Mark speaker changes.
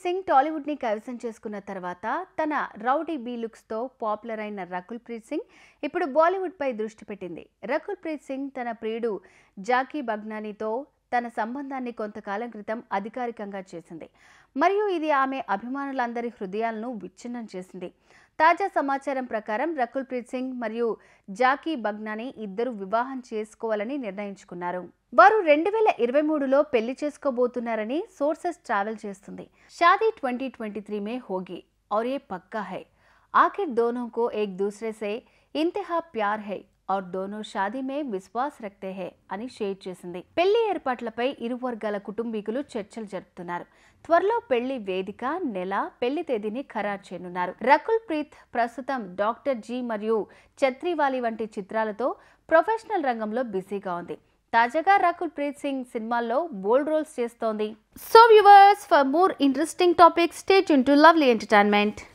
Speaker 1: ప్రీత్ సింగ్ టాలీవుడ్ ని కైవసం చేసుకున్న తర్వాత తన రౌడీ బీ లుక్స్ తో పాపులర్ అయిన రకుల్ ప్రీత్ సింగ్ ఇప్పుడు బాలీవుడ్ పై దృష్టి పెట్టింది రకుల్ ప్రీత్ సింగ్ తన ప్రియుడు జాకీ బగ్నానీతో తన సంబంధాన్ని కొంతకాలం క్రితం అధికారికంగా చేసింది మరియు ఇది ఆమె అభిమానులందరి హృదయాలను విచ్ఛిన్నం చేసింది తాజా సమాచారం ప్రకారం రకుల్ ప్రీత్ సింగ్ మరియు జాకీ బగ్నాని ఇద్దరు వివాహం చేసుకోవాలని నిర్ణయించుకున్నారు వారు రెండు వేల ఇరవై మూడులో పెళ్లి చేసుకోబోతున్నారని సోర్సెస్ ట్రావెల్ చేస్తుంది షాదీ ట్వంటీ ట్వంటీ త్రీ మే హోगी और ये पक्का है आखिर दोनों को एक दूसरे से ఇంతహా ప్యార్ హై और दोनों షాదీ మే విశ్వాస్ రక్తే హై అని షేర్ చేసింది పెళ్లి ఏర్పాట్లపై ఇరు వర్గాల కుటుంబీకులు చర్చలు జరుపుతున్నారు త్వరలో పెళ్లి వేదిక నెల పెళ్లి తేదీని ఖరారు చేయనున్నారు రకుల్ ప్రీత్ ప్రస్తుతం డాక్టర్ జీ మరియు ఛత్రివాలి వంటి చిత్రాలతో ప్రొఫెషనల్ రంగంలో బిజీగా ఉంది తాజాగా రకుల్ ప్రీత్ సింగ్ సినిమాల్లో బోల్డ్ రోల్స్ చేస్తోంది so viewers for more interesting topics stay tuned to lovely entertainment